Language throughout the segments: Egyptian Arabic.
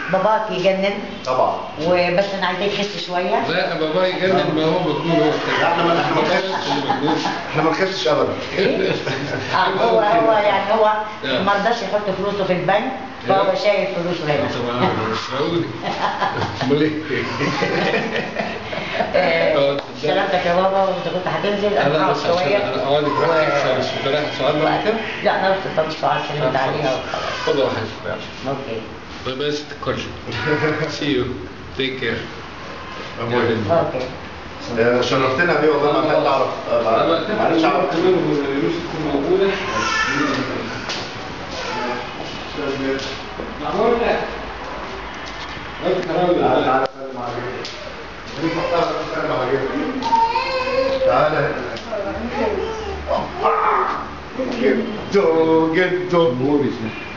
باباك يجنن طبعا وبس انا عايزاه يخس شويه لا بابا يجنن ما هو مجنون هو لا، احنا ما احنا ما كده نخسش مجنون احنا ما نخسش ابدا ايه؟ اه هو هو يعني هو ما رضاش يحط فلوسه في البنك فهو شايل فلوسه هنا طبعا سعودي امال ايه؟ آه، سلامتك يا بابا وانت كنت هتنزل انا اقعد بس عشان شويه انا اواني و- براحتك بس انت رايح سؤال بعد كده؟ لا انا رحت طب سؤال سلمت عليها وخلاص خد واحد يلا اوكي باي باي ست الكل سي يو تيك كير اوكي آه، شرفتنا بيه والله ما حد اعرف آه، معلش اعرف كمان يوسف تكون موجوده معقول لا تعالى تعالى سلم عليك انت محترم سلم عليك تعالى جدو جدو موريس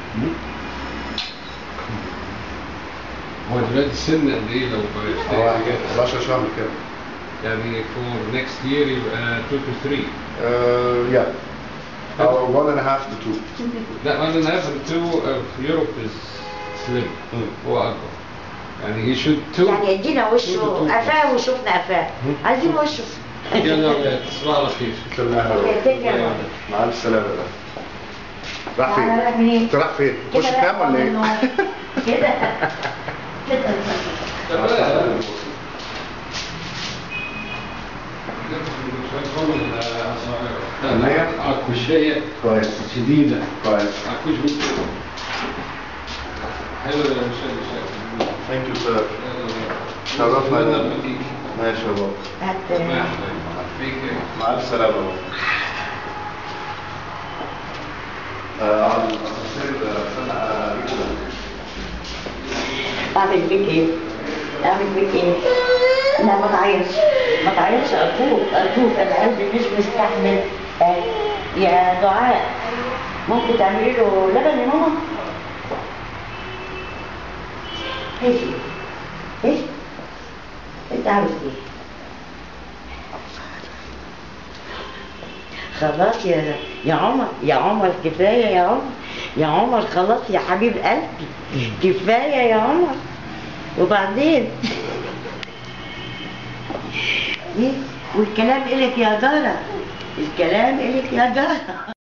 هو دلوقتي السن قد ايه لو هو بقى 11 شهر كده يعني فور نيكست يير يبقى 2 to 3 Uh, yeah. Or one and a half to two. لا انا نازل 2 في يوروب از سليم هو اكبر يعني هي شود 2 يعني ادينا وشه قفاه وشفنا قفاه عايزين وشه يلا ولاد تصبحوا على خير اوكي تيك كير مع الف سلامة بقى. راح تعالى فين؟ رايح منين؟ انت رايح فين؟ خش كده تنام بقى ولا من النوم. ايه؟ كده كده عينيا؟ عكوشية كويس شديدة كويس عكوش بنت حلو يا مشاهد ثانك يو سير شرفنا لما لما تيجي ماشي يا بابا هات مع الف سلامة بابا آه، اقعد الاسانسير آه، استنى آه، اعمل فيك ايه؟ اعمل فيك ايه؟ لا ما تعيطش ما تعيطش ارجوك ارجوك انا قلبي مش مستحمل آه، يا دعاء ممكن تعملي له لبن يا ماما؟ ايش ايش؟ انت عاوز ايه؟ خلاص يا يا عمر يا عمر كفايه يا عمر يا عمر خلاص يا حبيب قلبي كفايه يا عمر وبعدين ايه والكلام إلك يا جارة الكلام إلك يا جارة